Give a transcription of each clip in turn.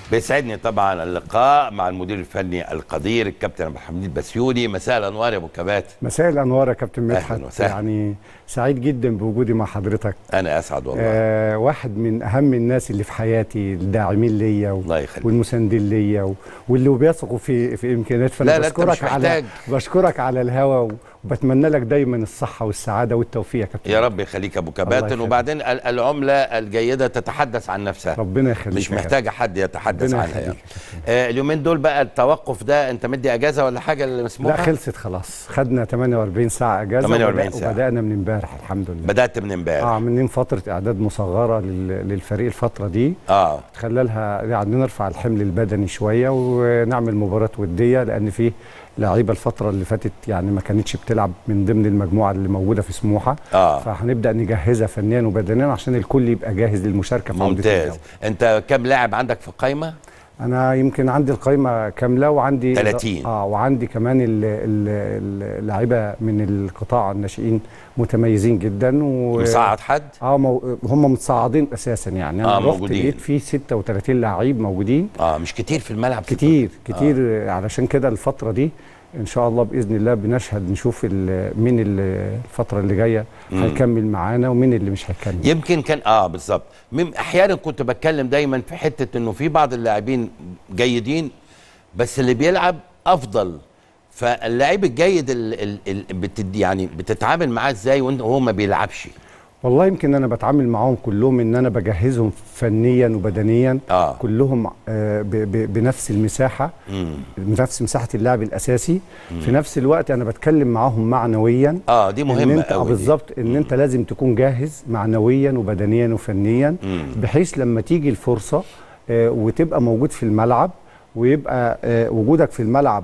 بيسعدني طبعا اللقاء مع المدير الفني القدير الكابتن عبد الحميد بسيوني مساء الانوار يا ابو كبات مساء الانوار يا كابتن أهلاً مدحت وسهلاً. يعني سعيد جدا بوجودي مع حضرتك انا اسعد والله آه واحد من اهم الناس اللي في حياتي الداعمين ليا و... الله يخليك والمساندين ليا و... واللي بيثقوا في في امكانيات فانا لا، لا، أنت مش بشكرك على محتاج. بشكرك على الهوا و... وبتمنى لك دايما الصحه والسعاده والتوفيق يا كابتن يا رب يخليك يا ابو الله كباتن يخليك. وبعدين ال- العمله الجيده تتحدث عن نفسها ربنا يخليك مش يا محتاجه حد يتحدث ربنا عنها يخليك يعني. يا آه اليومين دول بقى التوقف ده انت مدي اجازه ولا حاجه لا مسموحه خلصت خلاص خدنا 48 ساعه اجازه 48 وبدأ- ساعة. وبدانا من امبارح الحمد لله بدات من امبارح اه عاملين فتره اعداد مصغره لل... للفريق الفتره دي اه خلالها يعني نرفع الحمل البدني شويه ونعمل مباراه وديه لان في لعيبه الفتره اللي فاتت يعني ما كانتش بتلعب من ضمن المجموعه اللي موجوده في سموحه اه فهنبدا نجهزها فنيا وبدنيا عشان الكل يبقى جاهز للمشاركه في عودة ممتاز الدوري. انت كم لاعب عندك في القايمه انا يمكن عندي القائمه كامله وعندي 30. اه وعندي كمان ال- ال- اللعيبه من القطاع الناشئين متميزين جدا و مصعد حد اه مو... هم متصاعدين اساسا يعني انا آه، رحت موجودين. لقيت في 36 لعيب موجودين اه مش كتير في الملعب كتير كتير آه. علشان كده الفتره دي ان شاء الله باذن الله بنشهد نشوف ال- مين ال- الفتره اللي جايه مم. هيكمل معانا ومين اللي مش هيكمل يمكن كان اه بالظبط مم- احيانا كنت بتكلم دايما في حته انه في بعض اللاعبين جيدين بس اللي بيلعب افضل فاللاعب الجيد ال ال ال بتد يعني بتتعامل معاه ازاي وانت وهو ما بيلعبش والله يمكن انا بتعامل معاهم كلهم ان انا بجهزهم فنيا وبدنيا اه كلهم آه ب ب بنفس المساحه مم. بنفس مساحه اللاعب الاساسي في نفس الوقت انا بتكلم معاهم معنويا اه دي ان مهمه انت آه قوي بالظبط ان انت لازم تكون جاهز معنويا وبدنيا وفنيا بحيث لما تيجي الفرصه آه، وتبقى موجود في الملعب ويبقى آه، وجودك في الملعب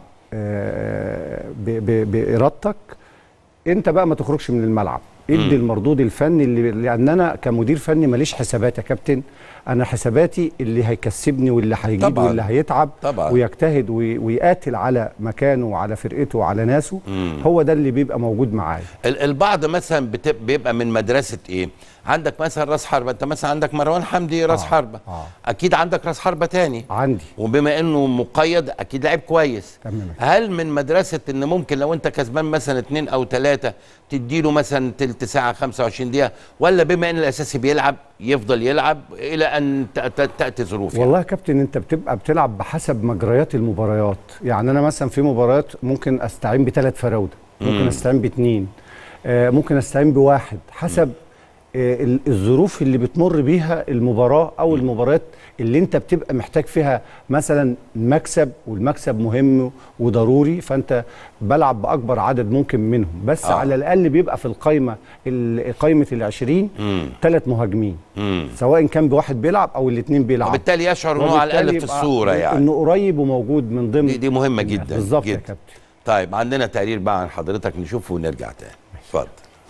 آه، ب- ب- بارادتك انت بقى ما تخرجش من الملعب ادي المردود الفني اللي لان انا كمدير فني ماليش حسابات يا كابتن انا حساباتي اللي هيكسبني واللي هيجيب طبعاً. واللي هيتعب طبعاً. ويجتهد وي- ويقاتل على مكانه وعلى فرقته وعلى ناسه مم. هو ده اللي بيبقى موجود معايا ال- البعض مثلا بت- بيبقى من مدرسه ايه عندك مثلا راس حربه انت مثلا عندك مروان حمدي راس آه، حربه آه. اكيد عندك راس حربه تاني عندي وبما انه مقيد اكيد لعيب كويس تمام. هل من مدرسه ان ممكن لو انت كسبان مثلا اتنين او ثلاثه تديله مثلا تلت ساعه 25 دقيقه ولا بما ان الاساسي بيلعب يفضل يلعب الى ان ت- ت- تاتي ظروف يعني. والله يا كابتن انت بتبقى بتلعب بحسب مجريات المباريات يعني انا مثلا في مباريات ممكن استعين بثلاث فراوده ممكن مم. استعين باثنين آه ممكن استعين بواحد حسب آه ال- الظروف اللي بتمر بيها المباراه او المباريات اللي انت بتبقى محتاج فيها مثلا مكسب والمكسب مهم وضروري فانت بلعب باكبر عدد ممكن منهم بس آه. آه. على الاقل بيبقى في القايمه ال- قايمه ال20 مم. ثلاث مهاجمين مم. سواء كان بواحد بيلعب او الاثنين بيلعبوا وبالتالي يشعر انه على الاقل في وبالتالي يبقى الصوره يعني انه قريب وموجود من ضمن دي, دي مهمه جدا بالظبط يا جدا. كابتن طيب عندنا تقرير بقى عن حضرتك نشوفه ونرجع تاني اتفضل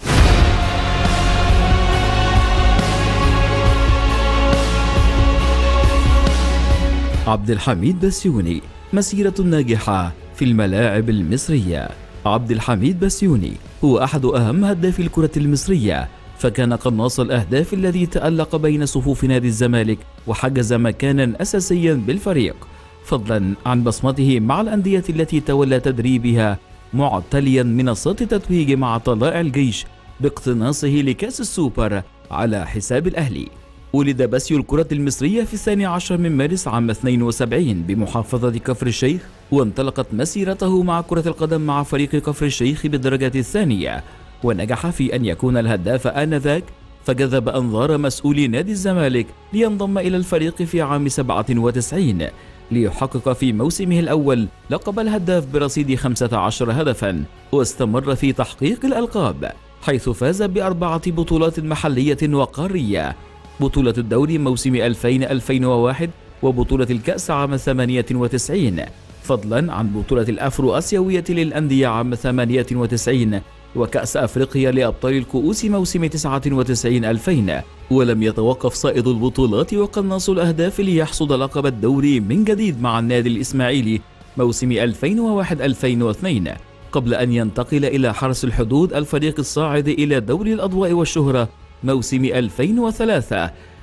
عبد الحميد بسيوني مسيرة ناجحة في الملاعب المصرية عبد الحميد بسيوني هو أحد أهم هداف الكرة المصرية فكان قناص الأهداف الذي تألق بين صفوف نادي الزمالك وحجز مكانا أساسيا بالفريق فضلا عن بصمته مع الأندية التي تولى تدريبها معتليا منصات التتويج مع طلائع الجيش باقتناصه لكأس السوبر على حساب الأهلي ولد باسيو الكرة المصرية في الثاني عشر من مارس عام 72 بمحافظة كفر الشيخ وانطلقت مسيرته مع كرة القدم مع فريق كفر الشيخ بالدرجة الثانية ونجح في أن يكون الهداف آنذاك فجذب أنظار مسؤولي نادي الزمالك لينضم إلى الفريق في عام 97 ليحقق في موسمه الأول لقب الهداف برصيد 15 هدفا واستمر في تحقيق الألقاب حيث فاز بأربعة بطولات محلية وقارية بطولة الدوري موسم 2000-2001 وبطولة الكأس عام 98 فضلا عن بطولة الأفرو أسيوية للأندية عام 98 وكأس أفريقيا لأبطال الكؤوس موسم 99-2000 ولم يتوقف صائد البطولات وقناص الأهداف ليحصد لقب الدوري من جديد مع النادي الإسماعيلي موسم 2001-2002 قبل أن ينتقل إلى حرس الحدود الفريق الصاعد إلى دوري الأضواء والشهرة موسم 2003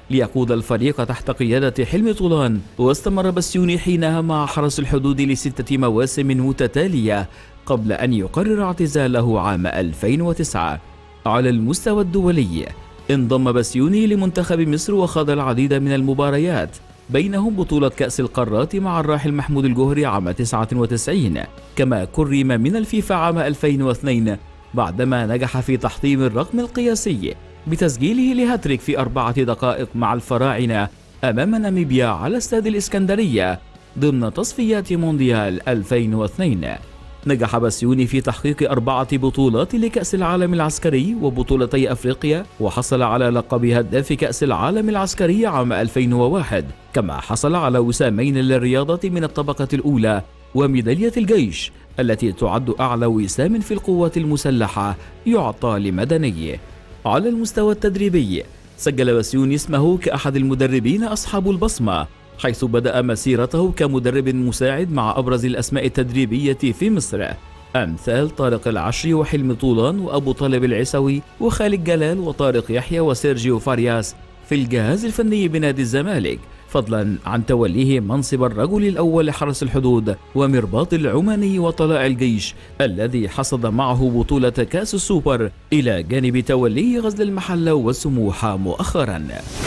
ليقود الفريق تحت قيادة حلمي طولان واستمر بسيوني حينها مع حرس الحدود لستة مواسم متتالية قبل أن يقرر اعتزاله عام 2009 على المستوى الدولي انضم بسيوني لمنتخب مصر وخاض العديد من المباريات بينهم بطولة كأس القارات مع الراحل محمود الجوهري عام 99 كما كرم من الفيفا عام 2002 بعدما نجح في تحطيم الرقم القياسي بتسجيله لهاتريك في أربعة دقائق مع الفراعنة أمام ناميبيا على استاد الإسكندرية ضمن تصفيات مونديال 2002 نجح بسيوني في تحقيق أربعة بطولات لكأس العالم العسكري وبطولتي أفريقيا وحصل على لقب هداف كأس العالم العسكري عام 2001 كما حصل على وسامين للرياضة من الطبقة الأولى وميدالية الجيش التي تعد أعلى وسام في القوات المسلحة يعطى لمدني على المستوى التدريبي سجل بسيوني اسمه كأحد المدربين أصحاب البصمة حيث بدأ مسيرته كمدرب مساعد مع أبرز الأسماء التدريبية في مصر أمثال طارق العشري وحلمي طولان وأبو طالب العسوي وخالد جلال وطارق يحيى وسيرجيو فارياس في الجهاز الفني بنادي الزمالك فضلا عن توليه منصب الرجل الأول لحرس الحدود ومرباط العماني وطلائع الجيش الذي حصد معه بطولة كأس السوبر إلى جانب توليه غزل المحلة والسموحة مؤخراً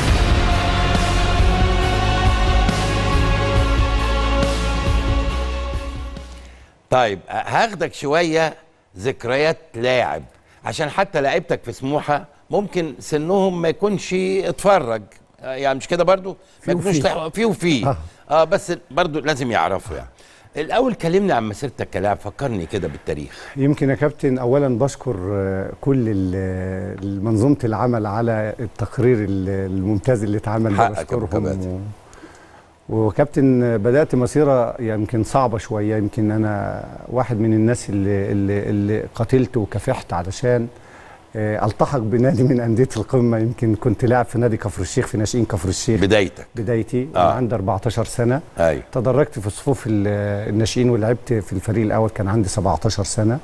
طيب هاخدك شويه ذكريات لاعب عشان حتى لعيبتك في سموحه ممكن سنهم ما يكونش اتفرج آه، يعني مش كده برضو في ما يكونوش وفي. تح- في وفي آه. اه بس برضو لازم يعرفوا يعني الاول كلمني عن مسيرتك كلاعب فكرني كده بالتاريخ يمكن يا كابتن اولا بشكر آه، كل ال- منظومه العمل على التقرير ال- الممتاز اللي اتعمل ده حقك يا أبو بشكرهم كباتن. و... وكابتن آه، بدات مسيره يمكن صعبه شويه يمكن انا واحد من الناس اللي اللي, اللي قاتلت وكافحت علشان آه، التحق بنادي من انديه القمه يمكن كنت لاعب في نادي كفر الشيخ في ناشئين كفر الشيخ بدايتك بدايتي آه. آه. عندي 14 سنه ايوه تدرجت في صفوف ال- الناشئين ولعبت في الفريق الاول كان عندي 17 سنه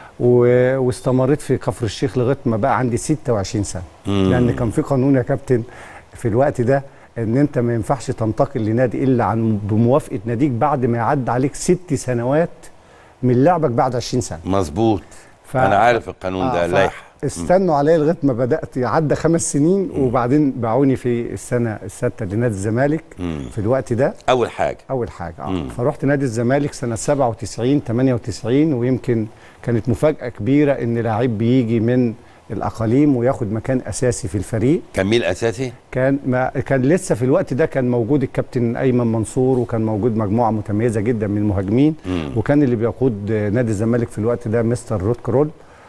و- واستمريت في كفر الشيخ لغايه ما بقى عندي 26 سنه مم. لان كان في قانون يا كابتن في الوقت ده ان انت ما ينفعش تنتقل لنادي الا عن بموافقه ناديك بعد ما يعد عليك ست سنوات من لعبك بعد 20 سنه مظبوط ف... انا عارف القانون ده ف- اللائحه استنوا عليا لغايه ما بدات عدى خمس سنين وبعدين باعوني في السنه السادسه لنادي الزمالك مم. في الوقت ده اول حاجه اول حاجه اه مم. فرحت نادي الزمالك سنه 97 98 ويمكن كانت مفاجاه كبيره ان لاعب بيجي من الاقاليم وياخد مكان اساسي في الفريق كان مين الاساسي كان ما كان لسه في الوقت ده كان موجود الكابتن ايمن منصور وكان موجود مجموعه متميزه جدا من المهاجمين مم. وكان اللي بيقود نادي الزمالك في الوقت ده مستر رود كرول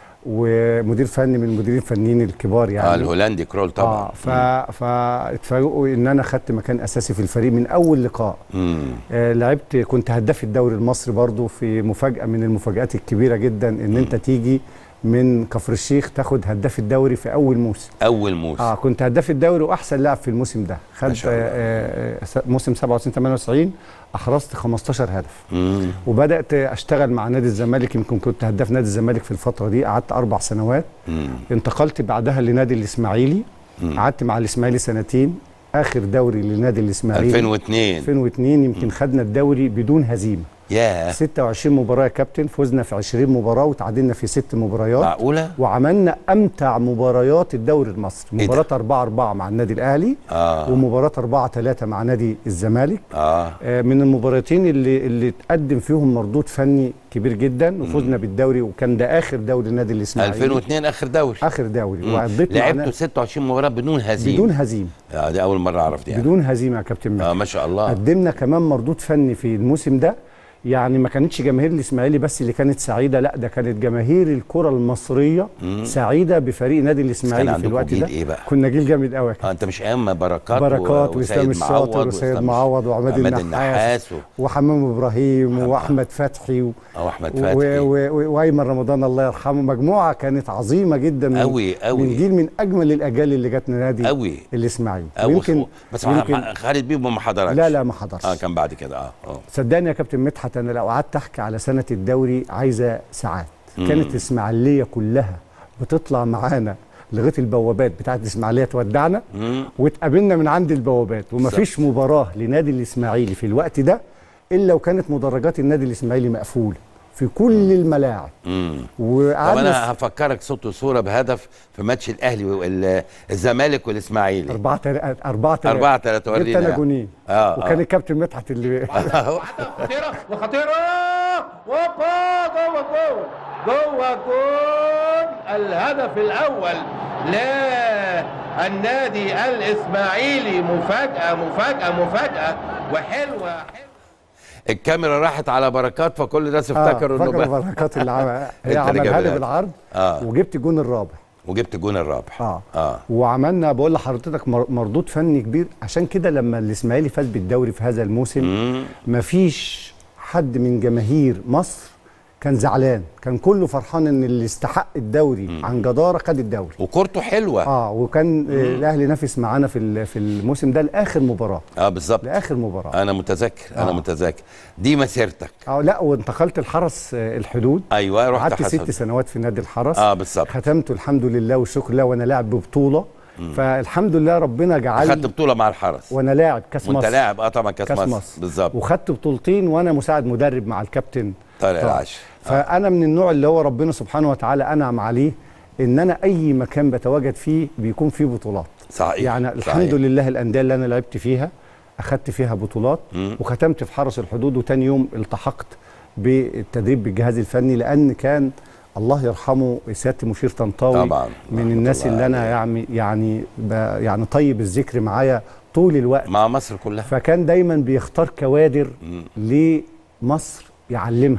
ومدير فني من المديرين الفنيين الكبار يعني اه الهولندي كرول طبعا اه ف... فاتفاجئوا ان انا خدت مكان اساسي في الفريق من اول لقاء مم. آه لعبت كنت هداف الدوري المصري برضو في مفاجاه من المفاجات الكبيره جدا ان انت تيجي من كفر الشيخ تاخد هداف الدوري في اول موسم اول موسم اه كنت هداف الدوري واحسن لاعب في الموسم ده ما خد شاء الله. آه آه موسم 97 98 احرزت 15 هدف مم. وبدات اشتغل مع نادي الزمالك يمكن كنت هداف نادي الزمالك في الفتره دي قعدت اربع سنوات مم. انتقلت بعدها لنادي الاسماعيلي مم. قعدت مع الاسماعيلي سنتين اخر دوري لنادي الاسماعيلي 2002 2002 يمكن خدنا الدوري بدون هزيمه ياه 26 مباراه يا كابتن فزنا في 20 مباراه وتعادلنا في ست مباريات معقوله وعملنا امتع مباريات الدوري المصري إيه ده؟ مباراه 4 4 مع النادي الاهلي اه ومباراه 4 3 مع نادي الزمالك اه آه، من المباراتين اللي اللي تقدم فيهم مردود فني كبير جدا وفزنا بالدوري وكان ده اخر دوري النادي الاسماعيلي 2002 اخر دوري اخر دوري مم. وقضيت مع لعبتوا نادي- 26 مباراه بدون هزيمه بدون هزيمه آه دي اول مره اعرف دي يعني. بدون هزيمه يا كابتن مجدي اه ما شاء الله قدمنا كمان مردود فني في الموسم ده يعني ما كانتش جماهير الاسماعيلي بس اللي كانت سعيده لا ده كانت جماهير الكره المصريه سعيده بفريق نادي الاسماعيلي في عندكم الوقت جيل ده إيه بقى؟ كنا جيل جامد قوي يا كابتن. اه انت مش ايام بركات بركات و- واسلام وسيد الشاطر معوض وسيد وإسلام معوض وعماد عماد النحاس النحاس و- وحمام ابراهيم واحمد فتحي و... او احمد و- فتحي و- و- وايمن رمضان الله يرحمه مجموعه كانت عظيمه جدا من أوي- أوي. من جيل من اجمل الاجيال اللي جت نادي أوي. الاسماعيلي أو ويمكن بس يمكن مع- خالد بيبو ما حضركش لا لا ما حضرش اه كان بعد كده اه اه صدقني يا كابتن مدحت انا لو قعدت احكي على سنه الدوري عايزه ساعات كانت الاسماعيليه كلها بتطلع معانا لغايه البوابات بتاعت الاسماعيليه تودعنا واتقابلنا من عند البوابات ومفيش مباراه لنادي الاسماعيلي في الوقت ده الا وكانت مدرجات النادي الاسماعيلي مقفوله في كل الملاعب طب وقعدنا انا هفكرك صوت وصوره بهدف في ماتش الاهلي والزمالك والاسماعيلي 4 3 4 3 4 3 جبت ورينا انا جونين آه، وكان آه. الكابتن مدحت اللي خطيرة وخطيرة وقا جوه جول جوه جول الهدف الأول للنادي الإسماعيلي مفاجأة مفاجأة مفاجأة وحلوة حلوة الكاميرا راحت على بركات فكل الناس افتكروا انه فاكر بقى بركات اللي عمل هي اللي عملها جابها. لي بالعرض آه. وجبت الجون الرابع وجبت جون الرابح اه, اه وعملنا بقول لحضرتك مر- مردود فني كبير عشان كده لما الاسماعيلي فاز بالدوري في هذا الموسم مفيش حد من جماهير مصر كان زعلان كان كله فرحان ان اللي استحق الدوري عن جداره خد الدوري وكورته حلوه اه وكان آه، الاهلي نافس معانا في ال- في الموسم ده لاخر مباراه اه بالظبط لاخر مباراه انا متذكر انا آه. متذكر دي مسيرتك اه لا وانتقلت الحرس آه، الحدود ايوه رحت قعدت ست حسن سنوات في نادي الحرس اه بالظبط ختمته الحمد لله والشكر لله وانا لاعب ببطوله فالحمد لله ربنا خدت جعل بطوله مع الحرس وانا لاعب كاس وانت مصر لاعب اه طبعا كاس, كاس مصر, مصر بالظبط وخدت بطولتين وانا مساعد مدرب مع الكابتن طارق طارق. العشر فانا من النوع اللي هو ربنا سبحانه وتعالى انعم عليه ان انا اي مكان بتواجد فيه بيكون فيه بطولات صحيح يعني صحيح. الحمد لله الانديه اللي انا لعبت فيها اخدت فيها بطولات مم. وختمت في حرس الحدود وتاني يوم التحقت بالتدريب بالجهاز الفني لان كان الله يرحمه سياده المشير طنطاوي طبعا من رحمة الناس الله اللي انا عليه. يعني يعني ب- يعني طيب الذكر معايا طول الوقت مع مصر كلها فكان دايما بيختار كوادر لمصر يعلمها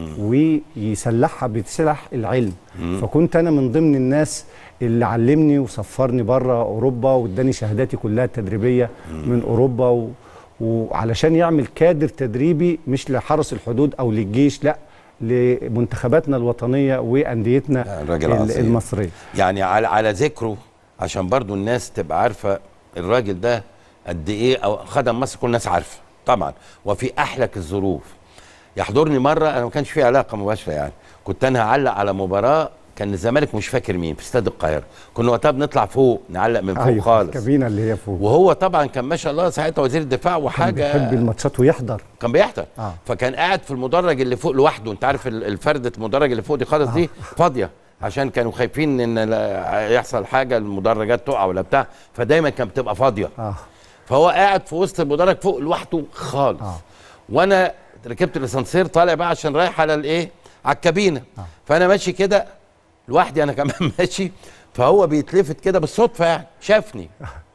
ويسلحها بسلاح العلم فكنت انا من ضمن الناس اللي علمني وسفرني بره اوروبا واداني شهاداتي كلها التدريبيه من اوروبا و... وعلشان يعمل كادر تدريبي مش لحرس الحدود او للجيش لا لمنتخباتنا الوطنيه وانديتنا لا، الراجل ال- عظيم. المصريه يعني على على ذكره عشان برضو الناس تبقى عارفه الراجل ده قد ايه او خدم مصر كل الناس عارفه طبعا وفي احلك الظروف يحضرني مره انا ما كانش في علاقه مباشره يعني كنت انا هعلق على مباراه كان الزمالك مش فاكر مين في استاد القاهره كنا وقتها بنطلع فوق نعلق من فوق خالص الكابينه اللي هي فوق وهو طبعا كان ما شاء الله ساعتها وزير الدفاع كان وحاجه بيحب الماتشات ويحضر كان بيحضر آه. فكان قاعد في المدرج اللي فوق لوحده انت عارف ال- الفردة المدرج اللي فوق دي خالص دي فاضيه عشان كانوا خايفين ان لا- يحصل حاجه المدرجات تقع ولا بتاع فدايما كانت بتبقى فاضيه اه فهو قاعد في وسط المدرج فوق لوحده خالص آه. وانا ركبت الاسانسير طالع بقى عشان رايح على الايه على الكابينه فانا ماشي كده لوحدي انا كمان ماشي فهو بيتلفت كده بالصدفه يعني شافني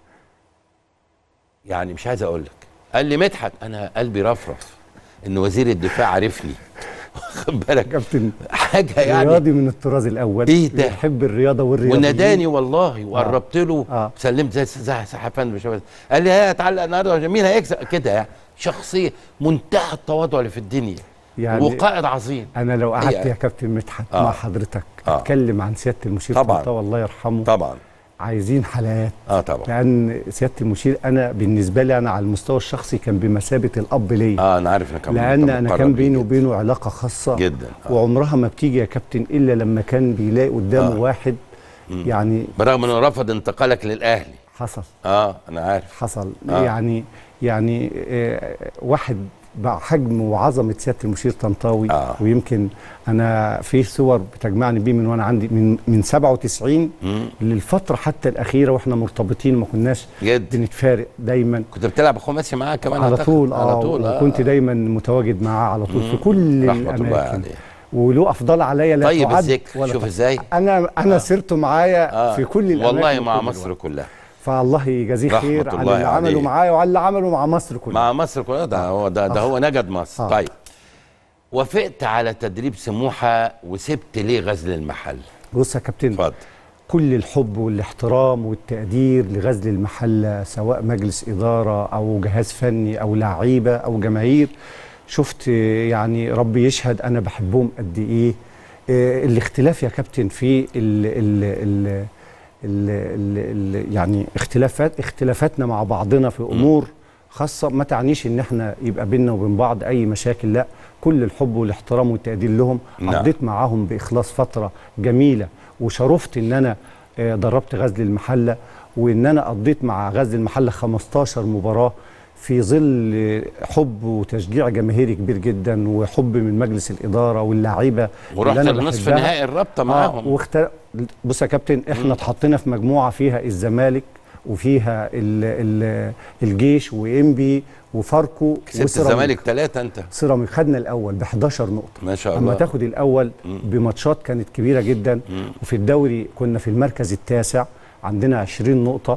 يعني مش عايز اقول لك قال لي مدحت انا قلبي رفرف ان وزير الدفاع عرفني واخد بالك كابتن حاجه يعني رياضي من الطراز الاول إيه ده؟ بيحب الرياضه والرياضه وناداني والله وقربت له آه. سلمت زي زي سحفان مش عارف. قال لي ها اتعلق النهارده مين هيكسب كده يعني شخصيه منتهى التواضع اللي في الدنيا يعني وقائد عظيم انا لو قعدت يعني. يا كابتن مدحت آه. مع حضرتك آه. اتكلم عن سياده المشير طبعاً. طنطاوي الله يرحمه طبعا عايزين حلقات اه طبعا لان سياده المشير انا بالنسبه لي انا على المستوى الشخصي كان بمثابه الاب ليا اه انا عارف انك كان- لان كان انا مقرب كان لي بيني جداً. وبينه علاقه خاصه جدا آه. وعمرها ما بتيجي يا كابتن الا لما كان بيلاقي قدامه آه. واحد يعني برغم انه رفض انتقالك للاهلي حصل اه انا عارف حصل آه. يعني يعني آه واحد بحجم وعظمه سياده المشير طنطاوي آه. ويمكن انا في صور بتجمعني بيه من وانا عندي من من 97 مم. للفتره حتى الاخيره واحنا مرتبطين ما كناش جد بنتفارق دايما كنت بتلعب خماسي معاه كمان على أعتقد. طول اه على طول وكنت دايما متواجد معاه على طول في كل رحمه الله الاماكن عليه وله افضل عليا لا طيب تعد الذكر ولا شوف تحصى. ازاي انا انا سرته معايا آه. في كل الاماكن والله مع وكل مصر الوقت. كلها فالله يجازيه رحمة خير على الله اللي عليه. عمله معايا وعلى اللي عمله مع مصر كلها مع مصر كلها ده هو ده, ده هو نجد مصر آه. طيب وافقت على تدريب سموحه وسبت ليه غزل المحل بص يا كابتن اتفضل كل الحب والاحترام والتقدير لغزل المحله سواء مجلس اداره او جهاز فني او لعيبه او جماهير شفت يعني ربي يشهد انا بحبهم قد ايه آه، الاختلاف يا كابتن في ال ال ال ال ال ال يعني اختلافات اختلافاتنا مع بعضنا في امور خاصه ما تعنيش ان احنا يبقى بينا وبين بعض اي مشاكل لا كل الحب والاحترام والتقدير لهم نعم. قضيت معاهم باخلاص فتره جميله وشرفت ان انا آه، دربت غزل المحله وان انا قضيت مع غزل المحله 15 مباراه في ظل آه، حب وتشجيع جماهيري كبير جدا وحب من مجلس الاداره واللعيبه ورحت اللي أنا لنصف بحبها. نهائي الرابطه اه معاهم واختار بص يا كابتن احنا اتحطينا في مجموعه فيها الزمالك وفيها ال ال الجيش وانبي وفاركو كسبت وسيراميك. الزمالك ثلاثه انت سيراميك خدنا الاول ب 11 نقطه ما شاء اما الله تاخد الاول بماتشات كانت كبيره جدا وفي الدوري كنا في المركز التاسع عندنا 20 نقطه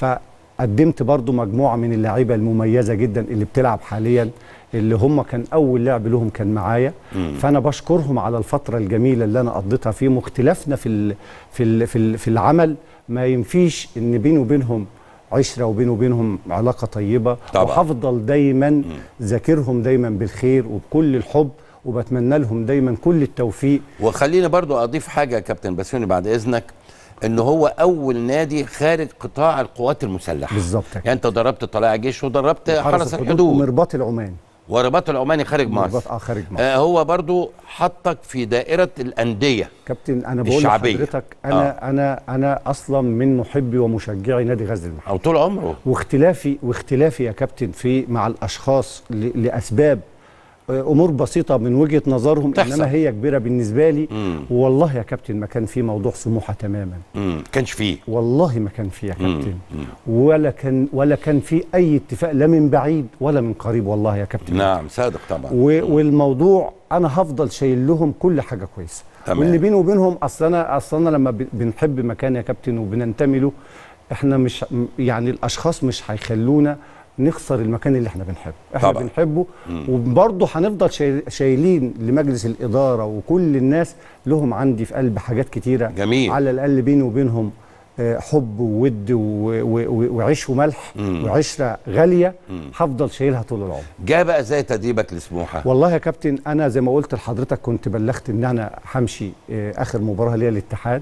فقدمت برضو مجموعه من اللعيبه المميزه جدا اللي بتلعب حاليا اللي هم كان اول لعب لهم كان معايا فانا بشكرهم على الفتره الجميله اللي انا قضيتها فيهم واختلافنا في ال في ال في, ال في العمل ما ينفيش ان بيني وبينهم عشره وبيني وبينهم علاقه طيبه طبعا. وهفضل دايما ذاكرهم دايما بالخير وبكل الحب وبتمنى لهم دايما كل التوفيق وخليني برضو اضيف حاجه يا كابتن بسيوني بعد اذنك ان هو اول نادي خارج قطاع القوات المسلحه بالظبط يعني انت ضربت طلائع جيش وضربت حرس حرس الحدود ومرباط العمان ورباط العماني خارج مرباط مصر اه خارج مصر آه هو برضو حطك في دائره الانديه كابتن انا بقول الشعبية. لحضرتك انا آه. انا انا اصلا من محبي ومشجعي نادي غزل المحله او طول عمره واختلافي واختلافي يا كابتن في مع الاشخاص ل- لاسباب آه، امور بسيطه من وجهه نظرهم تحصل. انما هي كبيره بالنسبه لي مم. والله يا كابتن ما كان في موضوع سموحه تماما امم كانش فيه والله ما كان في يا مم. كابتن ولا كان ولا كان في اي اتفاق لا من بعيد ولا من قريب والله يا كابتن نعم صادق طبعا و- والموضوع انا هفضل شايل لهم كل حاجه كويسه تمام. واللي بيني وبينهم اصل انا اصل انا لما ب- بنحب مكان يا كابتن وبننتمي له احنا مش م- يعني الاشخاص مش هيخلونا نخسر المكان اللي احنا بنحبه احنا طبعا. بنحبه وبرضه هنفضل شايل- شايلين لمجلس الاداره وكل الناس لهم عندي في قلب حاجات كتيره جميل. على الاقل بيني وبينهم آه، حب وود و- و- و- وعيش وملح مم. وعشره غاليه هفضل شايلها طول العمر جاء بقى زي تدريبك لسموحه والله يا كابتن انا زي ما قلت لحضرتك كنت بلغت ان انا همشي آه، اخر مباراه ليا الاتحاد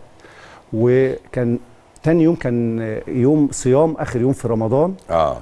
وكان تاني يوم كان آه، يوم صيام اخر يوم في رمضان اه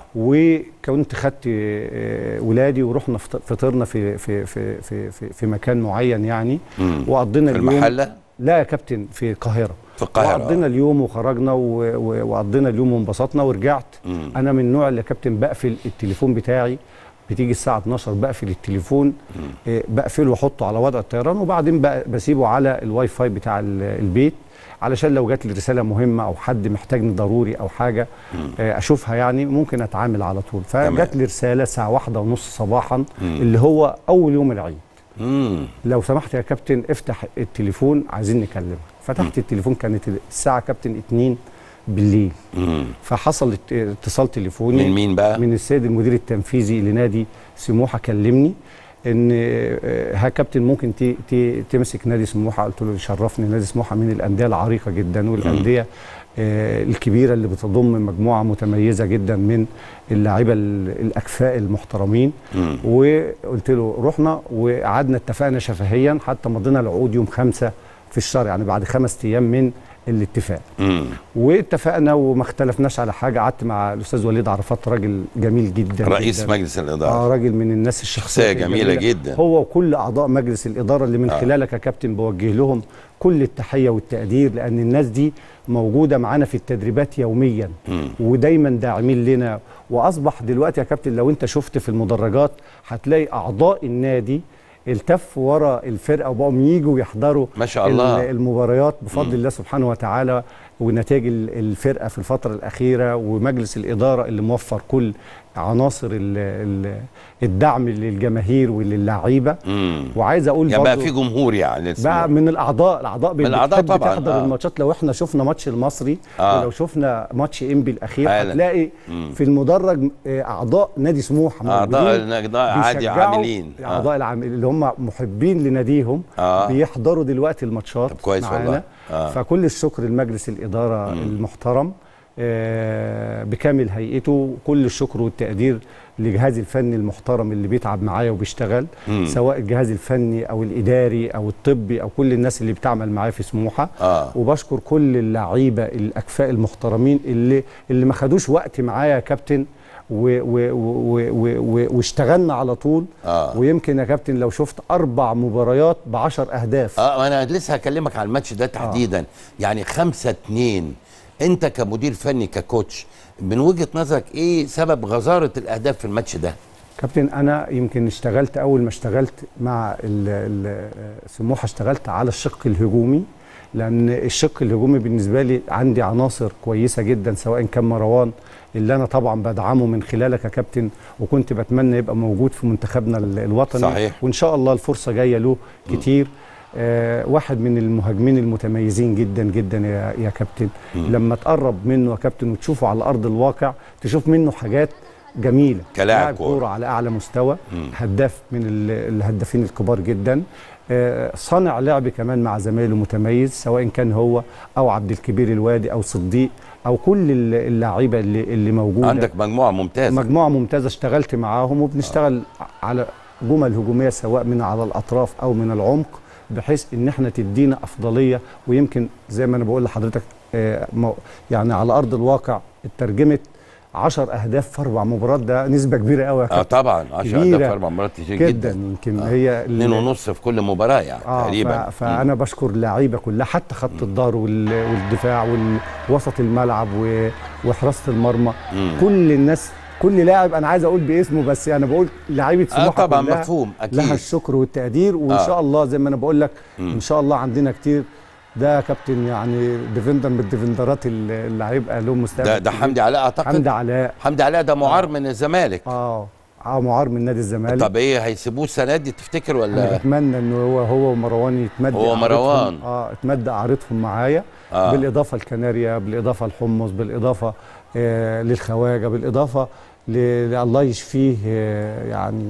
وكنت خدت آه، ولادي ورحنا فط- فطرنا في في في في في, في مكان معين يعني مم. وقضينا في اليوم المحله لا يا كابتن في القاهره في القاهره وقضينا اليوم وخرجنا و- و- وقضينا اليوم وانبسطنا ورجعت مم. انا من النوع اللي يا كابتن بقفل التليفون بتاعي بتيجي الساعه 12 بقفل التليفون آه، بقفله واحطه على وضع الطيران وبعدين بقى بسيبه على الواي فاي بتاع ال- البيت علشان لو جات لي رساله مهمه او حد محتاجني ضروري او حاجه آه، اشوفها يعني ممكن اتعامل على طول فجات لي رساله الساعه واحدة ونص صباحا اللي هو اول يوم العيد امم لو سمحت يا كابتن افتح التليفون عايزين نكلمك فتحت التليفون كانت الساعه كابتن 2 بالليل امم فحصل ات- اتصال تليفوني من مين بقى؟ من السيد المدير التنفيذي لنادي سموحه كلمني ان آه، ها كابتن ممكن ت- ت- تمسك نادي سموحه قلت له يشرفني نادي سموحه من الانديه العريقه جدا والانديه آه، الكبيره اللي بتضم مجموعه متميزه جدا من اللاعيبه ال- الاكفاء المحترمين مم. وقلت له رحنا وقعدنا اتفقنا شفهيا حتى مضينا العقود يوم خمسة في الشهر يعني بعد خمس ايام من الاتفاق امم واتفقنا وما اختلفناش على حاجه قعدت مع الاستاذ وليد عرفات راجل جميل جدا رئيس جداً. مجلس اه الاداره راجل من الناس الشخصيه شخصية جميلة جداً. هو وكل اعضاء مجلس الاداره اللي من آه. آه. خلالك يا كابتن بوجه لهم كل التحيه والتقدير لان الناس دي موجوده معانا في التدريبات يوميا مم. ودايما داعمين لنا واصبح دلوقتي يا كابتن لو انت شفت في المدرجات هتلاقي اعضاء النادي التفوا ورا الفرقه وبقوا يجوا يحضروا ما شاء الله. ال- المباريات بفضل الله سبحانه وتعالى ونتائج ال- الفرقه في الفتره الاخيره ومجلس الاداره اللي موفر كل عناصر ال ال الدعم للجماهير وللعيبه امم وعايز اقول يعني بقى برضو في جمهور يعني بقى لسموحة. من الاعضاء الاعضاء من الأعضاء بتحب طبعاً، تحضر آه. الماتشات لو احنا شفنا ماتش المصري آه. ولو شفنا ماتش انبي الاخير فعلاً. هتلاقي مم. في المدرج آه، اعضاء نادي سموحه أعضاء موجودين الأعضاء عادي بيشجعوا عاملين. آه. اعضاء العاملين اللي هم محبين لناديهم آه. بيحضروا دلوقتي الماتشات طب كويس معانا والله. آه. فكل الشكر لمجلس الاداره المحترم آه، بكامل هيئته كل الشكر والتقدير لجهازي الفني المحترم اللي بيتعب معايا وبيشتغل مم. سواء الجهاز الفني او الاداري او الطبي او كل الناس اللي بتعمل معايا في سموحه آه. وبشكر كل اللعيبه الاكفاء المحترمين اللي اللي ما خدوش وقت معايا يا كابتن و و و و و واشتغلنا على طول آه. ويمكن يا كابتن لو شفت اربع مباريات ب 10 اهداف اه انا لسه هكلمك على الماتش ده تحديدا يعني خمسة اتنين انت كمدير فني ككوتش من وجهه نظرك ايه سبب غزاره الاهداف في الماتش ده كابتن انا يمكن اشتغلت اول ما اشتغلت مع ال- ال- سموحه اشتغلت على الشق الهجومي لان الشق الهجومي بالنسبه لي عندي عناصر كويسه جدا سواء كان مروان اللي انا طبعا بدعمه من خلالك يا كابتن وكنت بتمنى يبقى موجود في منتخبنا ال- الوطني صحيح. وان شاء الله الفرصه جايه له كتير آه واحد من المهاجمين المتميزين جدا جدا يا, يا كابتن لما تقرب منه يا كابتن وتشوفه على ارض الواقع تشوف منه حاجات جميله كلاعب لاعب كورة. كوره على اعلى مستوى هداف من ال- الهدافين الكبار جدا آه، صانع لعب كمان مع زمايله متميز سواء كان هو او عبد الكبير الوادي او صديق او كل ال- اللعيبه اللي اللي موجوده عندك مجموعه ممتازه مجموعه ممتازه اشتغلت معاهم وبنشتغل على جمل هجوميه سواء من على الاطراف او من العمق بحيث ان احنا تدينا افضليه ويمكن زي ما انا بقول لحضرتك آه، مو- يعني على ارض الواقع اترجمت 10 اهداف في اربع مباريات ده نسبه كبيره قوي يا اه كابتن طبعا 10 اهداف كبيرة في اربع مرات كتير جدا جدا يمكن آه. هي ال- اتنين ونص في كل مباراه يعني اه تقريبا ف- فانا بشكر اللعيبه كلها حتى خط الظهر وال- والدفاع ووسط الملعب و- وحراسه المرمى كل الناس كل لاعب انا عايز اقول باسمه بس انا بقول لعيبه اه سموحه طبعا كلها مفهوم اكيد لها الشكر والتقدير وان آه. شاء الله زي ما انا بقول لك ان شاء الله عندنا كتير ده كابتن يعني ديفندر من الديفندرات اللي اللي هيبقى له مستقبل ده ده كبير. حمدي علاء اعتقد حمدي علاء حمدي علاء ده معار من الزمالك اه اه معار من نادي الزمالك طب ايه هيسيبوه السنه دي تفتكر انا ولا بتمنى انه هو هو ومروان يتمد هو إعارتهم- مروان. اه اتمد اعارتهم معايا آه. آه. بالاضافه لكناريا بالاضافه لحمص بالاضافه آه للخواجه بالاضافه ل- لله يشفيه آه يعني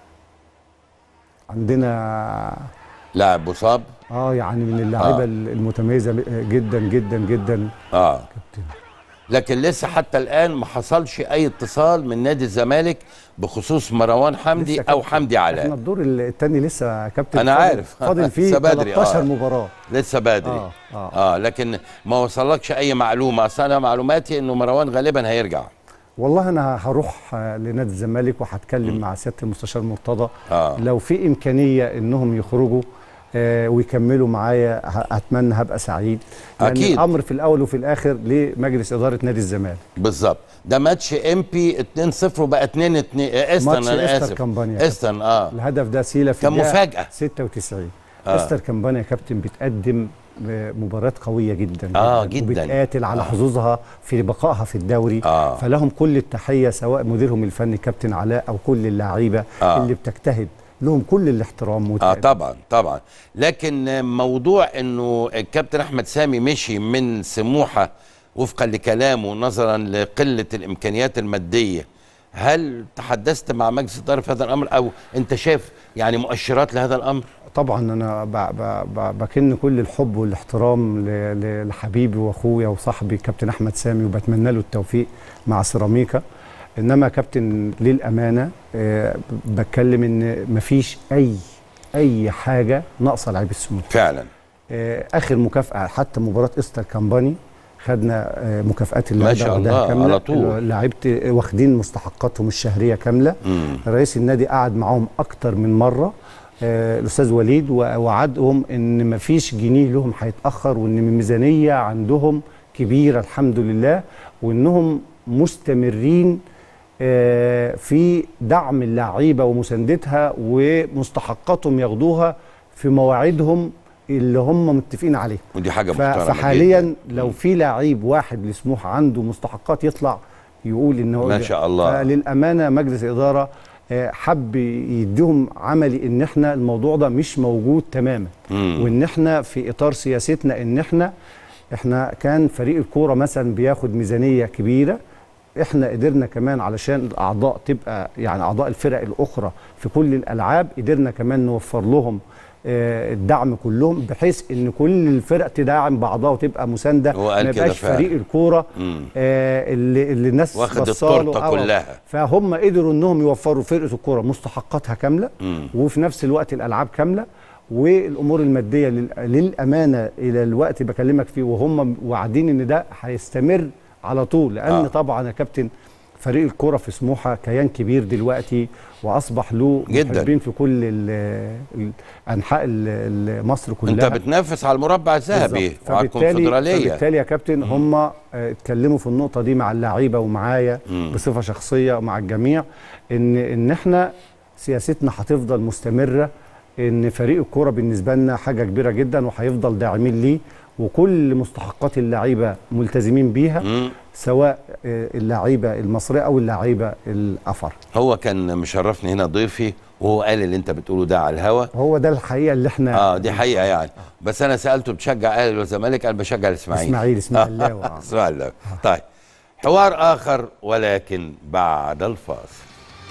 عندنا لاعب مصاب اه يعني من اللعيبه آه. آه. المتميزه جدا جدا جدا اه كابتن لكن لسه حتى الان ما حصلش اي اتصال من نادي الزمالك بخصوص مروان حمدي لسه او كابتن. حمدي احنا علاء الدور الثاني لسه يا كابتن أنا فاضل- عارف. فاضل فيه لسه بدري، 13 آه. مباراه لسه بدري اه اه اه لكن ما وصلكش اي معلومه اصل انا معلوماتي انه مروان غالبا هيرجع والله انا هروح آه، لنادي الزمالك وهتكلم مع سياده المستشار مرتضى آه. لو في امكانيه انهم يخرجوا آه ويكملوا معايا ه- اتمنى هبقى سعيد لان أكيد. الامر في الاول وفي الاخر لمجلس اداره نادي الزمالك بالظبط ده ماتش ام بي 2-0 وبقى 2 2 استن ماتش انا إستر اسف كامبانيا. استن اه الهدف ده سيله في كان الدقيقة مفاجأة. 96 آه. آه. استر كامبانيا يا كابتن بتقدم آه، مباريات قويه جدا آه، جداً. وبتقاتل على حظوظها في بقائها في الدوري آه. فلهم كل التحيه سواء مديرهم الفني كابتن علاء او كل اللعيبه آه. آه. اللي بتجتهد لهم كل الاحترام اه والتقدير. طبعا طبعا لكن موضوع انه الكابتن احمد سامي مشي من سموحه وفقا لكلامه نظرا لقله الامكانيات الماديه هل تحدثت مع مجلس الاداره في هذا الامر او انت شايف يعني مؤشرات لهذا الامر طبعا انا ب ب ب بكن كل الحب والاحترام ل- ل- لحبيبي واخويا وصاحبي كابتن احمد سامي وبتمنى له التوفيق مع سيراميكا انما يا كابتن للامانه آه، بتكلم ان مفيش اي اي حاجه ناقصه لعيب السموحه فعلا آه، اخر مكافاه حتى مباراه استر كامباني خدنا آه، مكافآت اللعيبه شاء واخداها الله، كاملة. على طول. لعيبه واخدين مستحقاتهم الشهريه كامله مم. رئيس النادي قعد معاهم اكتر من مره آه، الاستاذ وليد ووعدهم ان مفيش جنيه لهم هيتاخر وان الميزانيه عندهم كبيره الحمد لله وانهم مستمرين آه، في دعم اللعيبه ومساندتها ومستحقاتهم ياخدوها في مواعيدهم اللي هم متفقين عليها ودي حاجه ف- محترمه فحاليا جداً. لو في لعيب واحد لسموحه عنده مستحقات يطلع يقول ان هو ما شاء الله. فللامانه مجلس الاداره آه، حب يديهم عملي ان احنا الموضوع ده مش موجود تماما مم. وان احنا في اطار سياستنا ان احنا احنا كان فريق الكوره مثلا بياخد ميزانيه كبيره احنا قدرنا كمان علشان الاعضاء تبقى يعني اعضاء الفرق الاخرى في كل الالعاب قدرنا كمان نوفر لهم آه، الدعم كلهم بحيث ان كل الفرق تدعم بعضها وتبقى مسانده هو قال ما كده يبقاش فعلا. فريق الكوره مم. آه، اللي اللي الناس واخد بصاله التورتة أو- كلها. فهم قدروا انهم يوفروا فرقه الكوره مستحقاتها كامله مم. وفي نفس الوقت الالعاب كامله والامور الماديه لل- للامانه الى الوقت بكلمك فيه وهم واعدين ان ده هيستمر على طول لان آه. آه. طبعا يا كابتن فريق الكرة في سموحة كيان كبير دلوقتي وأصبح له جداً. محبين في كل ال ال أنحاء ال- ال- مصر كلها انت بتنافس على المربع الذهبي بالظبط. وعلى الكونفدراليه فبالتالي يا كابتن هم آه، اتكلموا في النقطه دي مع اللعيبه ومعايا بصفه شخصيه مع الجميع ان ان احنا سياستنا هتفضل مستمره ان فريق الكوره بالنسبه لنا حاجه كبيره جدا وهيفضل داعمين ليه وكل مستحقات اللعيبه ملتزمين بيها مم. سواء آه، اللعيبه المصريه او اللعيبه الافر هو كان مشرفني هنا ضيفي وهو قال اللي انت بتقوله ده على الهوا هو ده الحقيقه اللي احنا اه دي حقيقه يعني بس انا سالته بتشجع اهلي والزمالك قال بشجع الاسماعيلي اسماعيل اسماعيلاوي آه. اسماعيلاوي طيب حوار اخر ولكن بعد الفاصل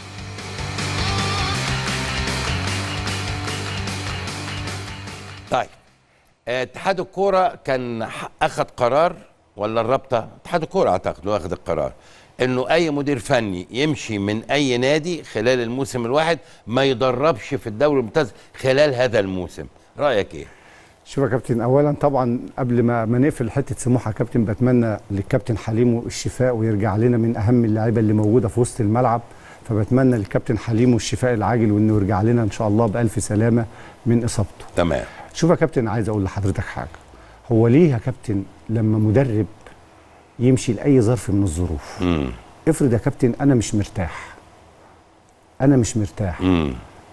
طيب آه، اتحاد الكوره كان ح- اخذ قرار ولا الرابطه اتحاد الكوره اعتقد هو اخذ القرار انه اي مدير فني يمشي من اي نادي خلال الموسم الواحد ما يدربش في الدوري الممتاز خلال هذا الموسم رايك ايه شوف يا كابتن اولا طبعا قبل ما ما نقفل حته سموحه يا كابتن بتمنى للكابتن حليم الشفاء ويرجع لنا من اهم اللعيبه اللي موجوده في وسط الملعب فبتمنى للكابتن حليم الشفاء العاجل وانه يرجع لنا ان شاء الله بالف سلامه من اصابته تمام شوف يا كابتن عايز اقول لحضرتك حاجه هو ليه يا كابتن لما مدرب يمشي لاي ظرف من الظروف امم افرض يا كابتن انا مش مرتاح انا مش مرتاح امم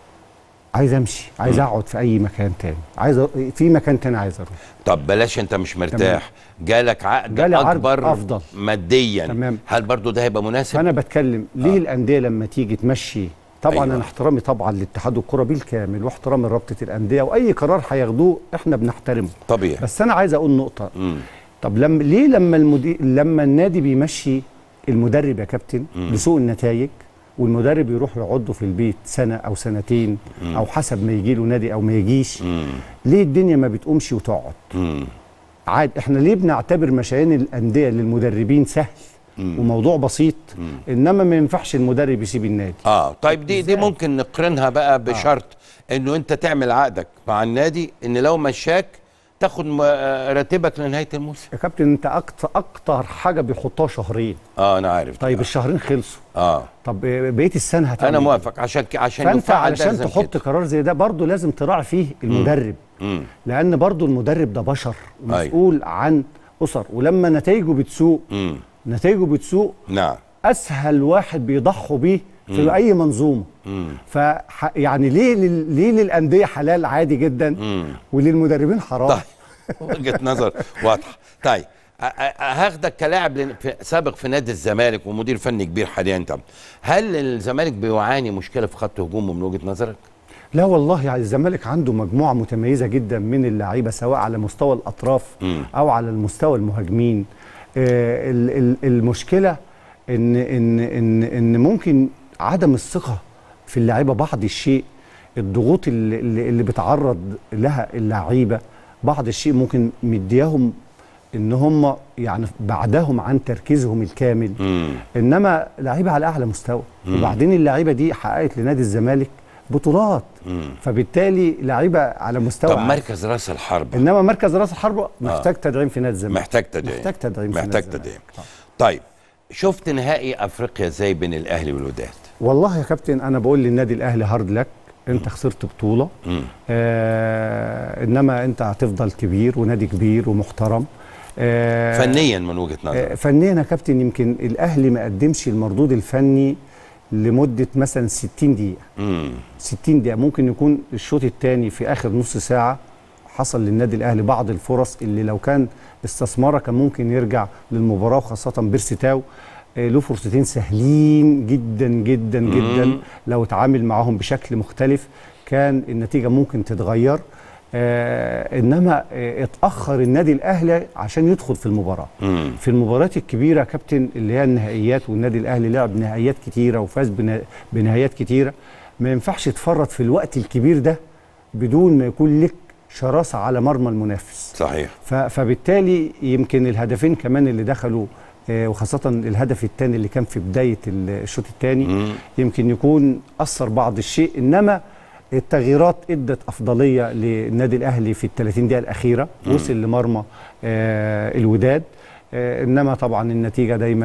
عايز امشي عايز اقعد في اي مكان تاني عايز أ... في مكان تاني عايز اروح طب بلاش انت مش مرتاح جالك عقد جالي عرض اكبر أفضل. ماديا تمام. هل برضو ده هيبقى مناسب فانا بتكلم ليه الانديه لما تيجي تمشي طبعا أيوة. أيوة. انا احترامي طبعا لاتحاد الكره بالكامل واحترامي لرابطه الانديه واي قرار هياخدوه احنا بنحترمه طبيعي بس انا عايز اقول نقطه امم طب لما ليه لما المدير لما النادي بيمشي المدرب يا كابتن لسوء النتائج والمدرب يروح يقعده في البيت سنه او سنتين او حسب ما يجي له نادي او ما يجيش امم ليه الدنيا ما بتقومش وتقعد امم عاد احنا ليه بنعتبر مشيان الانديه للمدربين سهل وموضوع بسيط انما ما ينفعش المدرب يسيب النادي اه طيب دي دي إزاي؟ ممكن نقرنها بقى بشرط انه انت تعمل عقدك مع النادي ان لو مشاك تاخد م- آه، راتبك لنهايه الموسم يا كابتن انت اكتر اكتر حاجه بيحطها شهرين اه انا عارف طيب آه. الشهرين خلصوا اه طب بقيه السنه هتعمل انا إيه؟ موافق عشان ك- عشان فانت يفعل ده علشان لازم تحط كده. قرار زي ده برضه لازم تراعي فيه المدرب مم. لان برضه المدرب ده بشر أيوة. مسؤول عن اسر ولما نتائجه بتسوء مم. نتائجه بتسوء نعم اسهل واحد بيضحوا بيه في اي منظومه ف يعني ليه لل- ليه للانديه حلال عادي جدا وللمدربين حرام طيب وجهه نظر واضحه طيب أ- أ- هاخدك كلاعب لن- في- سابق في نادي الزمالك ومدير فني كبير حاليا طب هل الزمالك بيعاني مشكله في خط هجومه من وجهه نظرك؟ لا والله يعني الزمالك عنده مجموعه متميزه جدا من اللعيبه سواء على مستوى الاطراف مم. او على المستوى المهاجمين آه ال- ال- المشكله ان ان ان ان ممكن عدم الثقه في اللعيبه بعض الشيء الضغوط اللي, اللي اللي بتعرض لها اللعيبه بعض الشيء ممكن مدياهم ان هم يعني بعدهم عن تركيزهم الكامل مم. انما لعيبه على اعلى مستوى وبعدين اللعيبه دي حققت لنادي الزمالك بطولات فبالتالي لعيبه على مستوى طب عالي. مركز راس الحرب انما مركز راس الحربه محتاج تدعيم في نادي الزمالك محتاج تدعيم محتاج تدعيم في نادي محتاج الزمالك. تدعيم طيب شفت نهائي افريقيا ازاي بين الاهلي والوداد والله يا كابتن انا بقول للنادي الاهلي هارد لك انت خسرت بطوله مم. آه انما انت هتفضل كبير ونادي كبير ومحترم آه فنيا من وجهه آه نظرك فنيا يا كابتن يمكن الاهلي ما قدمش المردود الفني لمده مثلا 60 دقيقه مم. 60 دقيقة ممكن يكون الشوط الثاني في آخر نص ساعة حصل للنادي الأهلي بعض الفرص اللي لو كان استثمارها كان ممكن يرجع للمباراة وخاصة بيرسيتاو آه، له فرصتين سهلين جدا جدا جدا لو اتعامل معاهم بشكل مختلف كان النتيجة ممكن تتغير آه انما آه اتاخر النادي الاهلي عشان يدخل في المباراه مم. في المباريات الكبيره يا كابتن اللي هي النهائيات والنادي الاهلي لعب نهائيات كتيره وفاز بنا- بنهائيات كتيره ما ينفعش تفرط في الوقت الكبير ده بدون ما يكون لك شراسه على مرمى المنافس صحيح ف- فبالتالي يمكن الهدفين كمان اللي دخلوا آه، وخاصة الهدف الثاني اللي كان في بداية ال- الشوط الثاني مم. يمكن يكون أثر بعض الشيء إنما التغييرات ادت افضليه للنادي الاهلي في ال 30 دقيقه الاخيره وصل لمرمى آه الوداد آه انما طبعا النتيجه دايما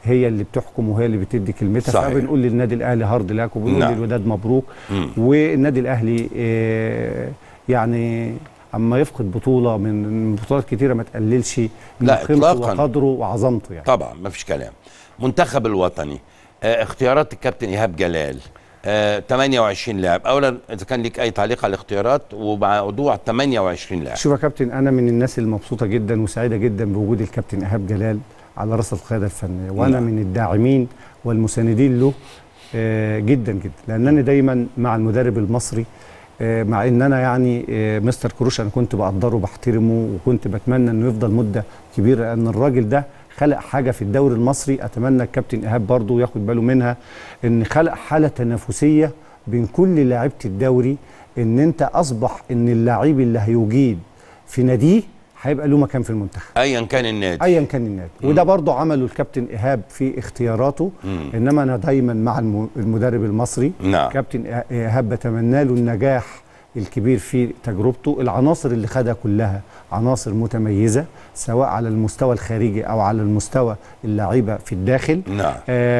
هي اللي بتحكم وهي اللي بتدي كلمتها صحيح. فبنقول للنادي الاهلي هارد لك وبنقول نعم. للوداد مبروك مم. والنادي الاهلي آه، يعني اما يفقد بطوله من من بطولات كتيره ما تقللش من لا، قيمته إطلاقاً. وقدره وعظمته يعني طبعا ما فيش كلام منتخب الوطني آه اختيارات الكابتن ايهاب جلال آه 28 لاعب اولا اذا كان ليك اي تعليق على الاختيارات وموضوع 28 لاعب شوف يا كابتن انا من الناس المبسوطه جدا وسعيده جدا بوجود الكابتن ايهاب جلال على راس القياده الفنيه وانا نعم. من الداعمين والمساندين له آه، جدا جدا لانني دايما مع المدرب المصري آه، مع ان انا يعني آه، مستر كروش انا كنت بقدره وبحترمه وكنت بتمنى انه يفضل مده كبيره لان الراجل ده خلق حاجه في الدوري المصري اتمنى الكابتن ايهاب برضه ياخد باله منها ان خلق حاله تنافسيه بين كل لاعيبه الدوري ان انت اصبح ان اللاعب اللي هيجيد في ناديه هيبقى له مكان في المنتخب ايا كان النادي ايا كان النادي وده برضه عمله الكابتن ايهاب في اختياراته مم. انما انا دايما مع الم- المدرب المصري نعم. كابتن إيه- ايهاب بتمنى له النجاح الكبير في تجربته العناصر اللي خدها كلها عناصر متميزه سواء على المستوى الخارجي او على المستوى اللعيبه في الداخل نعم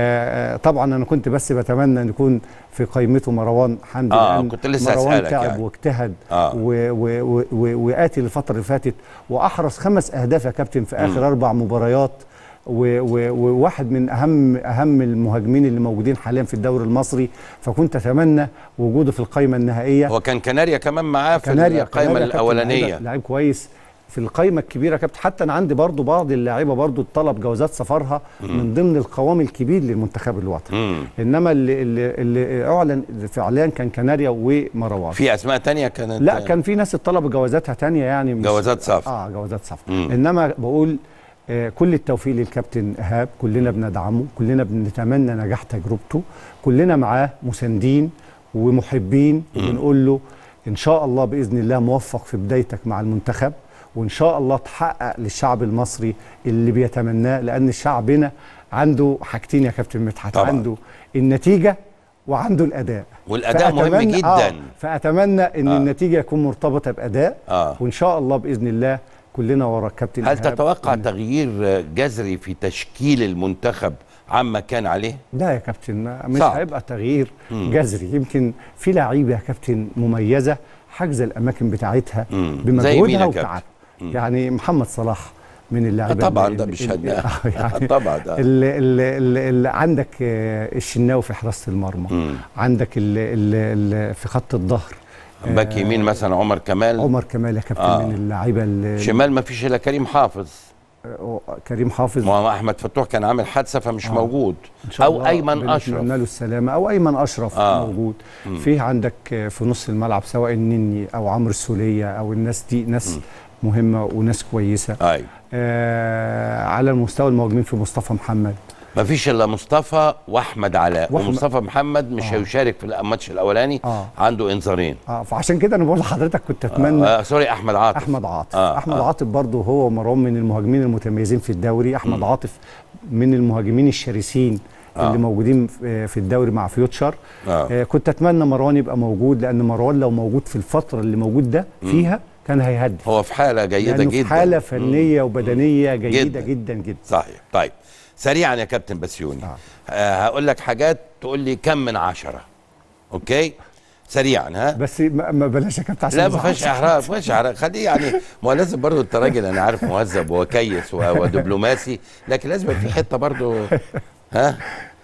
آه طبعا انا كنت بس بتمنى ان يكون في قائمته مروان حمدي آه، لأن كنت لسه مروان أسألك تعب يعني. واجتهد آه. و- و- و- و- وآتي الفتره اللي فاتت واحرز خمس اهداف يا كابتن في اخر اربع مباريات و- و- وواحد من اهم اهم المهاجمين اللي موجودين حاليا في الدوري المصري فكنت اتمنى وجوده في القائمه النهائيه هو كان كناريا كمان معاه في كناريا القائمه كناريا كابتن الاولانيه لعيب- لعيب كويس في القائمه الكبيره يا كابتن حتى انا عندي برضو بعض اللاعيبه برضو طلب جوازات سفرها من ضمن القوام الكبير للمنتخب الوطني مم. انما اللي, اللي, اللي اعلن فعليا كان كناريا ومروان في اسماء تانية كانت لا كان في ناس طلبوا جوازاتها تانية يعني مش جوازات سفر. اه جوازات سفر مم. انما بقول آه كل التوفيق للكابتن ايهاب كلنا بندعمه كلنا بنتمنى نجاح تجربته كلنا معاه مساندين ومحبين وبنقول له ان شاء الله باذن الله موفق في بدايتك مع المنتخب وان شاء الله تحقق للشعب المصري اللي بيتمناه لان شعبنا عنده حاجتين يا كابتن مدحت طبعاً. عنده النتيجه وعنده الاداء والأداء مهم فأتمنى- جداً. آه فاتمنى ان آه. آه. النتيجه تكون مرتبطه باداء آه. وان شاء الله باذن الله كلنا ورا الكابتن هل إيهاب. تتوقع إن- تغيير جذري في تشكيل المنتخب عما كان عليه؟ لا يا كابتن ما- مش صعب. هيبقى تغيير جذري يمكن في لعيبه يا كابتن مميزه حاجزه الاماكن بتاعتها مم. زي مين يا بمجهودها كابتن؟ وتعبها يعني محمد صلاح من آه اللعيبه طبعا اللي- ده مش اللي- هدناه آه يعني طبعا ده اللي, اللي, اللي, اللي عندك آه، الشناوي في حراسه المرمى مم. عندك اللي, اللي, اللي في خط الظهر باك يمين مثلا عمر كمال عمر كمال يا كابتن آه. من اللعيبه اللي شمال ما فيش الا كريم حافظ آه، كريم حافظ ما هو احمد فتوح كان عامل حادثه فمش آه. موجود إن شاء او الله ايمن بنتمنى اشرف له السلامه او ايمن اشرف آه. آه. موجود فيه عندك آه، في نص الملعب سواء النني او عمرو السوليه او الناس دي ناس مهمه وناس كويسه ايوه آه على المستوى المهاجمين في مصطفى محمد ما فيش الا مصطفى واحمد علاء وأحمد- ومصطفى محمد مش آه. هيشارك في الماتش الاولاني آه. عنده انذارين اه فعشان كده انا بقول لحضرتك كنت اتمنى آه سوري احمد عاطف احمد عاطف آه، آه احمد آه. آه عاطف برضه هو ومروان من المهاجمين المتميزين في الدوري احمد مم. عاطف من المهاجمين الشرسين آه. اللي موجودين في في الدوري مع فيوتشر آه. آه كنت اتمنى مروان يبقى موجود لان مروان لو موجود في الفتره اللي موجود ده فيها كان هيهدف هو في حاله جيده لانه جدا في حاله فنيه وبدنيه جيده جداً. جدا جدا صحيح طيب سريعا يا كابتن بسيوني آه. آه هقول لك حاجات تقول لي كم من عشرة اوكي سريعا ها بس ما ما بلاش يا كابتن عشان لا ما ما فيهاش أزعلش. احراج ما فيهاش احراج خليه يعني ما هو لازم برضه انت راجل انا عارف مهذب وكيس و- ودبلوماسي لكن لازم يبقى في حته برضه ها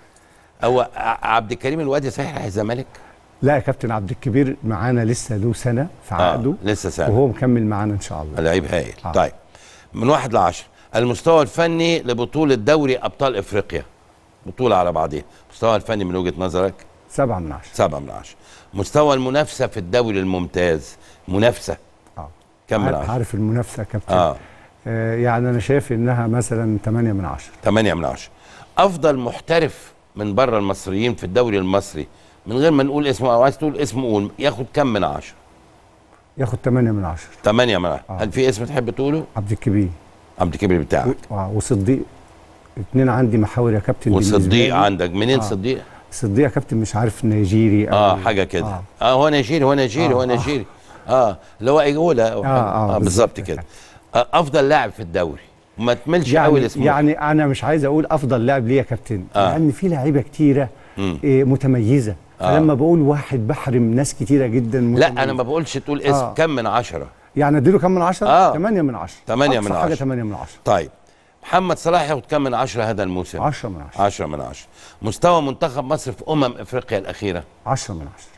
هو ع- عبد الكريم الوادي صحيح رايح الزمالك؟ لا يا كابتن عبد الكبير معانا لسه له سنه في عقده لسه سنه وهو مكمل معانا ان شاء الله لعيب هايل آه. طيب من واحد لعشرة المستوى الفني لبطولة دوري أبطال إفريقيا بطولة على بعضها المستوى الفني من وجهة نظرك سبعة من عشرة سبعة من عشرة مستوى المنافسة في الدوري الممتاز منافسة اه كم من عارف- عشرة عارف المنافسه يا كابتن آه. آه يعني انا شايف انها مثلا 8 من عشرة ثمانية من عشرة أفضل محترف من بره المصريين في الدوري المصري من غير ما نقول اسمه أو عايز تقول اسمه قول ياخد كم من عشرة ياخد 8 من عشرة ثمانية من عشرة آه. هل في اسم تحب تقوله عبد الكبير عبد الكبير بتاعك و- آه، وصديق اتنين عندي محاور يا كابتن بالنسبة وصديق لي. عندك منين آه. صديق صديق يا كابتن مش عارف نيجيري أو اه حاجه كده آه. اه, هو نيجيري هو نيجيري آه، هو آه. نيجيري اه اللي هو ايجولا آه، آه، بالظبط بالظبط كده كده. آه افضل لاعب في الدوري وما تملش قوي يعني لسموح يعني انا مش عايز اقول افضل لاعب ليا كابتن آه. لان في لعيبه كتيره مم. إيه متميزه آه. فلما بقول واحد بحرم ناس كتيره جدا لا متميزة. انا ما بقولش تقول اسم آه. كم من عشرة يعني اديله كم من عشرة؟ آه. 8 من عشرة 8 أقصى من حاجه عشرة. 8 من عشرة طيب محمد صلاح ياخد كم من عشرة هذا الموسم 10 من عشرة 10 من عشرة مستوى منتخب مصر في امم افريقيا الاخيره 10 من عشرة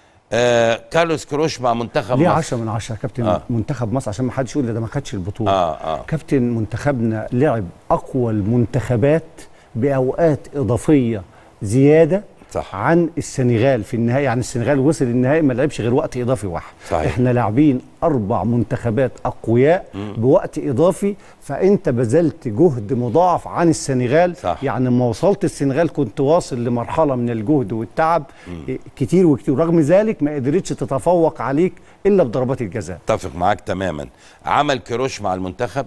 آه كارلوس كروش مع منتخب ليه مصر 10 من 10 كابتن آه. آه. منتخب مصر عشان ما حدش يقول ده ما خدش البطوله اه اه كابتن منتخبنا لعب اقوى المنتخبات باوقات اضافيه زياده صح. عن السنغال في النهائي يعني السنغال وصل النهائي ما لعبش غير وقت اضافي واحد صحيح. احنا لاعبين اربع منتخبات اقوياء بوقت اضافي فانت بذلت جهد مضاعف عن السنغال صح. يعني لما وصلت السنغال كنت واصل لمرحله من الجهد والتعب إيه، كتير وكتير رغم ذلك ما قدرتش تتفوق عليك الا بضربات الجزاء اتفق معاك تماما عمل كروش مع المنتخب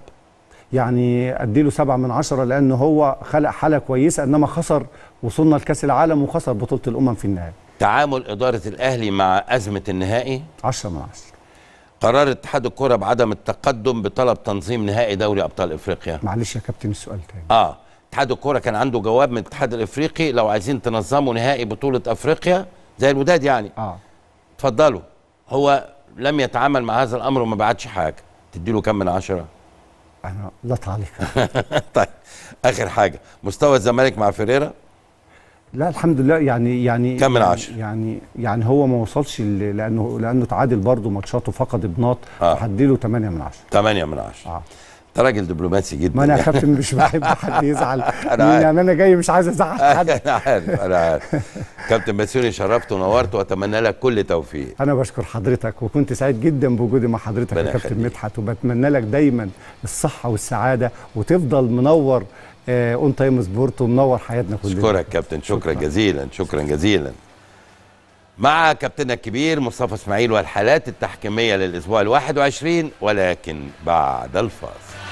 يعني اديله سبعة من عشرة لأنه هو خلق حالة كويسة إنما خسر وصلنا لكأس العالم وخسر بطولة الأمم في النهاية تعامل اداره الاهلي مع ازمه النهائي عشرة من عشرة قرار اتحاد الكره بعدم التقدم بطلب تنظيم نهائي دوري ابطال افريقيا معلش يا كابتن السؤال تاني اه اتحاد الكوره كان عنده جواب من الاتحاد الافريقي لو عايزين تنظموا نهائي بطوله افريقيا زي الوداد يعني اه اتفضلوا هو لم يتعامل مع هذا الامر وما بعتش حاجه تديله كم من عشرة أنا لا تعليق طيب اخر حاجه مستوى الزمالك مع فيريرا لا الحمد لله يعني يعني كم من يعني- عشرة؟ يعني يعني هو ما وصلش ل- لأنه لأنه تعادل برضه ماتشاته فقد بناط آه. فهديله 8 من عشرة 8 من 10 اه انت راجل دبلوماسي جدا ما انا يا كابتن مش بحب حد يزعل عارف. يعني انا جاي مش عايز ازعل حد انا عارف انا عارف كابتن بسيوني شرفت ونورت واتمنى لك كل توفيق انا بشكر حضرتك وكنت سعيد جدا بوجودي مع حضرتك ربنا يا كابتن يخليك. مدحت وبتمنى لك دايما الصحه والسعاده وتفضل منور اون تايم سبورت ومنور حياتنا كلنا اشكرك كابتن شكرا, شكراً. جزيلا شكرا جزيلا مع كابتننا الكبير مصطفى اسماعيل والحالات التحكيميه للاسبوع ال 21 ولكن بعد الفاصل